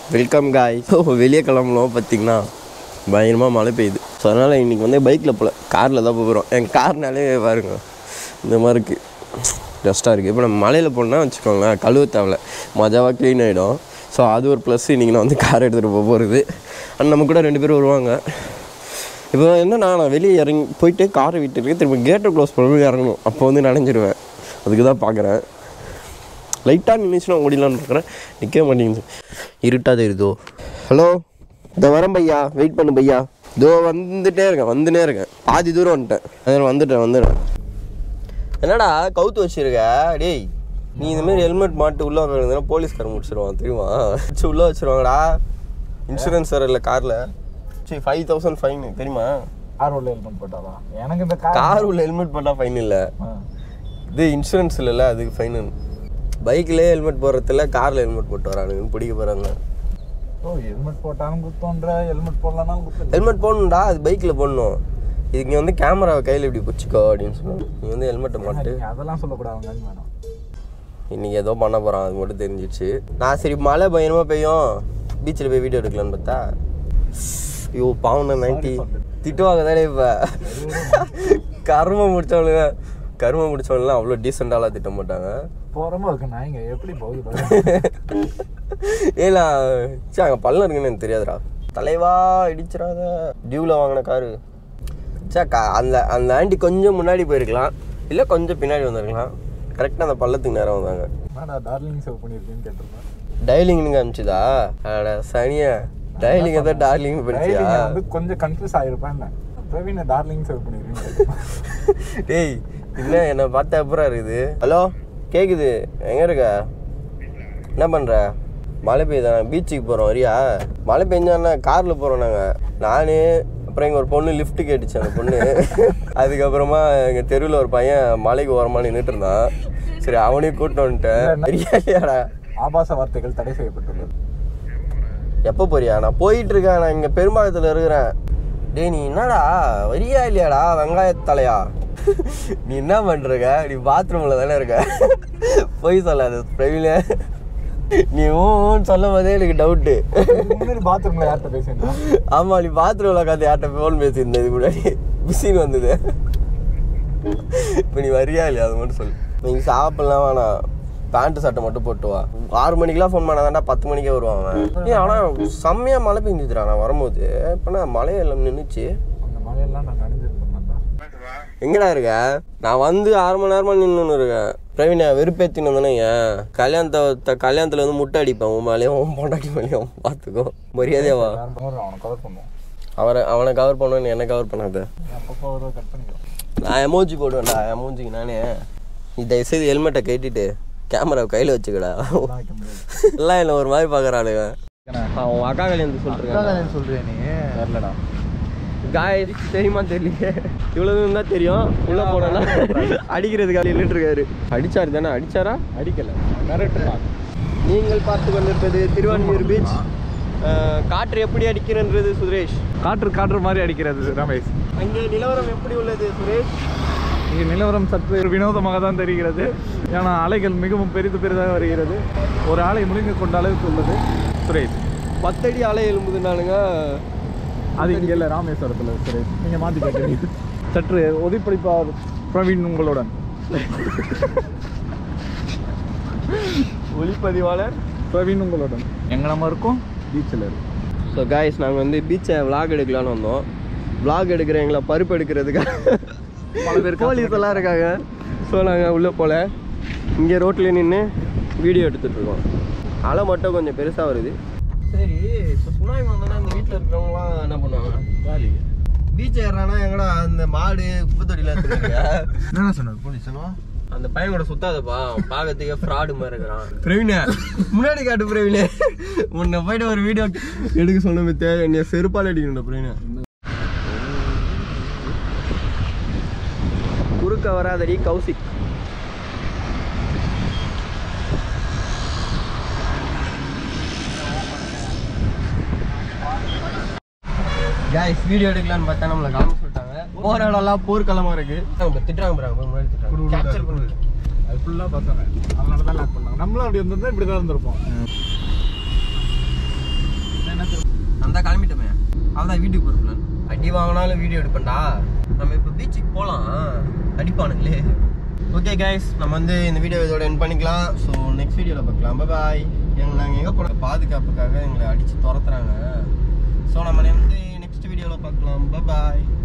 Welcome காய் வெளியே கிளம்பலாம் பார்த்தீங்கன்னா பயங்கரமாக மழை பெய்யுது ஸோ அதனால் இன்றைக்கி வந்து பைக்கில் போகல காரில் தான் போகிறோம் என் கார்னாலே பாருங்க இந்த மாதிரி இருக்குது டஸ்ட்டாக இருக்குது இப்போ நம்ம மலையில் போனோம்னா வச்சுக்கோங்களேன் கழுவ தேவையில்ல மஜாவாக க்ளீன் ஆகிடும் ஸோ அது ஒரு ப்ளஸ் இன்றைக்கி நான் வந்து கார் எடுத்துகிட்டு போக போகிறது அண்ட் நம்ம கூட ரெண்டு பேரும் வருவாங்க இப்போ என்னன்னா நான் வெளியே இறங்கி போயிட்டு காரை விட்டுருக்கு திரும்ப கேட்டை க்ளோஸ் பண்ணி இறங்கணும் அப்போ வந்து நனைஞ்சிருவேன் அதுக்கு தான் பார்க்குறேன் லைட்டாக நின்றுச்சுன்னா ஓடிலான்னு பார்க்குறேன் நிற்க மாட்டேங்குது இருட்டாக தெரியுதோ ஹலோ இதோ வரேன் பையா வெயிட் பண்ணு பையா இதோ வந்துட்டே இருக்கேன் வந்துட்டே இருக்கேன் பாதி தூரம் வந்துட்டேன் அதனால் வந்துட்டேன் வந்துடுறேன் என்னடா கவுத்து வச்சிருக்க டேய் நீ இந்த மாதிரி ஹெல்மெட் மாட்டு உள்ளே உட்காந்துனா போலீஸ்காரன் முடிச்சிருவான் தெரியுமா வச்சு உள்ளே வச்சிருவாங்கடா இன்சூரன்ஸ் வேறு இல்லை காரில் சரி ஃபைவ் தௌசண்ட் ஃபைன் தெரியுமா கார் உள்ள ஹெல்மெட் போட்டாரா எனக்கு இந்த கார் கார் உள்ள ஹெல்மெட் போட்டால் ஃபைன் இல்லை ஆ. இது இன்சூரன்ஸ் இல்லைல்ல அதுக்கு ஃபைன் பைக்லேயே ஹெல்மெட் போடுறதில்ல காரில் ஹெல்மெட் போட்டு வரானுங்கன்னு பிடிக்க போகிறாங்க ஓ ஹெல்மெட் போட்டாலும் குத்தோன்ற ஹெல்மெட் போடலனாலும் குத்து ஹெல்மெட் போடணும்டா அது பைக்கில் போடணும் இதுக்கு நீ வந்து கேமராவை கையில் இப்படி பிடிச்சிக்கோ அப்படின்னு சொன்னாங்க நீ வந்து ஹெல்மெட்டை மாட்டு நீங்க அதெல்லாம் சொல்லக்கூடாது மேடம் இன்னைக்கு ஏதோ பண்ண போகிறான் அது மட்டும் தெரிஞ்சிச்சு நான் சரி மழை பயங்கரமாக பெய்யும் பீச்சில் போய் வீடியோ எடுக்கலான்னு பார்த்தா ஐயோ பாவம் நைன்டி திட்டுவாங்க தானே இப்போ கர்மம் முடிச்சவனுங்க கர்மம் முடிச்சவனுலாம் அவ்வளோ டீசெண்டாலாம் திட்ட மாட்டாங்க போறமா இருக்கு நாய்ங்க எப்படி போகுது பாருங்க. ஏலா சே அங்கே பள்ளம் இருக்குன்னு எனக்கு தெரியாதுடா தலைவா இடிச்சிடாத டியூவில் வாங்கின காரு சே கா அந்த அந்த ஆண்டி கொஞ்சம் முன்னாடி போயிருக்கலாம் இல்லை கொஞ்சம் பின்னாடி வந்திருக்கலாம் கரெக்டாக அந்த பள்ளத்துக்கு நேரம் வந்தாங்க என்னடா டார்லிங் சேவ் பண்ணியிருக்கேன்னு கேட்டிருந்தேன் டைலிங்னு அனுப்பிச்சுதா அட சனியா டைலிங் எதாவது டார்லிங் பண்ணிச்சியா Darling வந்து கொஞ்சம் கன்ஃபியூஸ் ஆயிருப்பேன் என்ன பிரவீன டார்லிங் சேவ் பண்ணியிருக்கேன் டேய் என்ன என்னை பார்த்தா அப்புறம் இருக்குது ஹலோ கேட்குது எங்கே இருக்க என்ன பண்ணுற மழை பெய்யுதா பீச்சுக்கு போகிறோம் வரியா மழை பெஞ்சான்னா காரில் போகிறோம் நாங்கள் நான் அப்புறம் இங்கே ஒரு பொண்ணு லிஃப்ட் கேட்டுச்சு அந்த பொண்ணு அதுக்கப்புறமா எங்கள் தெருவில் ஒரு பையன் மலைக்கு ஓரமாக நின்றுட்டு இருந்தான் சரி அவனையும் கூப்பிட்டு வந்துட்டேன் சரியா இல்லையாடா ஆபாச வார்த்தைகள் தடை செய்யப்பட்டுள்ளது எப்போ போறியா நான் போயிட்டு இருக்கேன் நான் இங்கே பெரும்பாலத்தில் இருக்கிறேன் டேய் நீ என்னடா வரியா இல்லையாடா வெங்காயத்தலையா நீ என்ன பண்ணுறக்க நீ பாத்ரூமில் தானே இருக்க போய் சொல்லாத பிரவீன நீ ஊன்னு சொல்லும் போதே எனக்கு டவுட்டு முன்னாடி பாத்ரூம்ல யார்கிட்ட பேசியிருந்தோம் ஆமாம் நீ பாத்ரூமில் உட்காந்து யார்கிட்ட ஃபோன் பேசியிருந்தேன் இதுக்கு முன்னாடி பிஸின்னு வந்தது இப்போ நீ வரியா இல்லையா அது மட்டும் சொல்லு நீங்கள் சாப்பிட்லாம் வேணாம் பேண்ட்டு சட்டை மட்டும் போட்டு வா ஆறு மணிக்கெலாம் ஃபோன் பண்ணாதான்டா பத்து மணிக்கே வருவான் அவன் ஏன் ஆனால் செம்மையாக மழை பெஞ்சுதுடா நான் வரும்போது இப்போ நான் மழையெல்லாம் நின்றுச்சு அந்த மழையெல்லாம் நான் நனைஞ்சிருப்பேன்டா எங்கடா இருக்க நான் வந்து அரை மணி நேரமா நின்றுன்னு இருக்கேன் பிரவீனா வெறுப்பேத்தின்னு வந்தேனே ஏன் கல்யாணத்தை கல்யாணத்தில் வந்து முட்டை அடிப்பேன் உன் மேலேயும் உன் பொண்டாட்டி மேலேயும் பார்த்துக்கோ மரியாதையாவா யாரும் பண்ணுவோம் அவனை கவர் பண்ணுவோம் அவரை அவனை கவர் பண்ணுவேன் என்ன கவர் பண்ணாத அப்பப்போ ஒரு கட் பண்ணிக்கிறோம் நான் எமோஜி போடுவேன்டா எமோஜிக்கு நானே நீ தயவுசெய்து ஹெல்மெட்டை கட்டிட்டு கேமராவை கையில் வச்சுக்கடா அதெல்லாம் வைக்க முடியாது எல்லாம் என்ன ஒரு மாதிரி பார்க்குறானுங்க அவன் அக்கா கல்யாணத்து சொல்லிருக்காங்க சொல்றியா நீ வரலடா காய் தெரியுமா தெரியல இவ்வளவு தான் தெரியும் உள்ள போனா அடிக்கிறதுக்கு நின்றுட்டு இருக்காரு அடிச்சாரு தானே அடிச்சாரா அடிக்கல மிரட்டுமா நீங்கள் பார்த்து கொண்டிருப்பது திருவான்மியூர் பீச் காற்று எப்படி அடிக்கிறன்றது சுரேஷ் காற்று காற்று மாதிரி அடிக்கிறது ரமேஷ் அங்கே நிலவரம் எப்படி உள்ளது சுரேஷ் இங்கே நிலவரம் சற்று வினோதமாக தான் தெரிகிறது ஏன்னா அலைகள் மிகவும் பெரிது பெரிதாக வருகிறது ஒரு ஆலை முழுங்க கொண்ட அளவுக்கு உள்ளது சுரேஷ் பத்தடி அலை எழும்புதுனாலுங்க அது இங்கே இல்லை ராமேஸ்வரத்தில் சுரேஷ் நீங்கள் மாற்றி கேட்டீங்க சற்று ஒதிப்பளிப்பார் பிரவீன் உங்களுடன் ஒளிப்பதிவாளர் பிரவீன் உங்களுடன் எங்கே நம்ம இருக்கோம் பீச்சில் இருக்கும் ஸோ காய்ஸ் நாங்கள் வந்து பீச்சை vlog எடுக்கலான்னு வந்தோம் vlog எடுக்கிறவங்கள பருப்பு எடுக்கிறதுக்காக பல பேர் போலீஸ் எல்லாம் இருக்காங்க ஸோ நாங்கள் உள்ளே போல இங்கே ரோட்டில் நின்று வீடியோ எடுத்துட்ருக்கோம் அலை மட்டும் கொஞ்சம் பெருசாக வருது சரி இப்போ சுனாமி வந்தோன்னா இந்த வீட்டில் இருக்கிறவங்களாம் என்ன பண்ணுவாங்க ஜாலி பீச் ஏறானா எங்கடா அந்த மாடு குப்பை தொட்டிலாம் எடுத்துருக்க என்ன சொன்னார் போலீஸ் அந்த பையன் கூட சுத்தாதப்பா அவன் பார்க்கறதுக்கே ஃப்ராடு மாதிரி இருக்கிறான் பிரவீனே முன்னாடி காட்டு பிரவீனே உன்னை போயிட்டு ஒரு வீடியோ எடுக்க சொன்ன தேவை என்னைய செருப்பால் அடிக்கணும் பிரவீனே குறுக்க வராதடி கௌசிக் கைஸ் வீடியோ எடுக்கலாம்னு பார்த்தா நம்மளை காம சொல்லிட்டாங்க போற இடம்லாம் போர்க்களமா இருக்கு அவங்க திட்டுறாங்க பாருங்க அப்புறம் முன்னாடி திட்டுறாங்க கேப்சர் பண்ணுங்க அது ஃபுல்லாக பசங்க அதனால தான் லாக் பண்ணாங்க நம்மளும் அப்படி இருந்திருந்தா இப்படி தான் இருந்திருப்போம் வீட்டுக்கு போகிற பிளான் அடி வாங்கினாலும் வீடியோ எடுப்பேன்டா நம்ம இப்போ பீச்சுக்கு போகலாம் அடிப்பானுங்களே ஓகே கைஸ் நம்ம வந்து இந்த வீடியோ இதோட என் பண்ணிக்கலாம் ஸோ நெக்ஸ்ட் வீடியோவில் பார்க்கலாம் பாய் எங்க நாங்கள் எங்கே போன பாதுகாப்புக்காக எங்களை அடித்து துரத்துறாங்க ஸோ நம்ம வந்து நெக்ஸ்ட் வீடியோவில் பார்க்கலாம் பாய்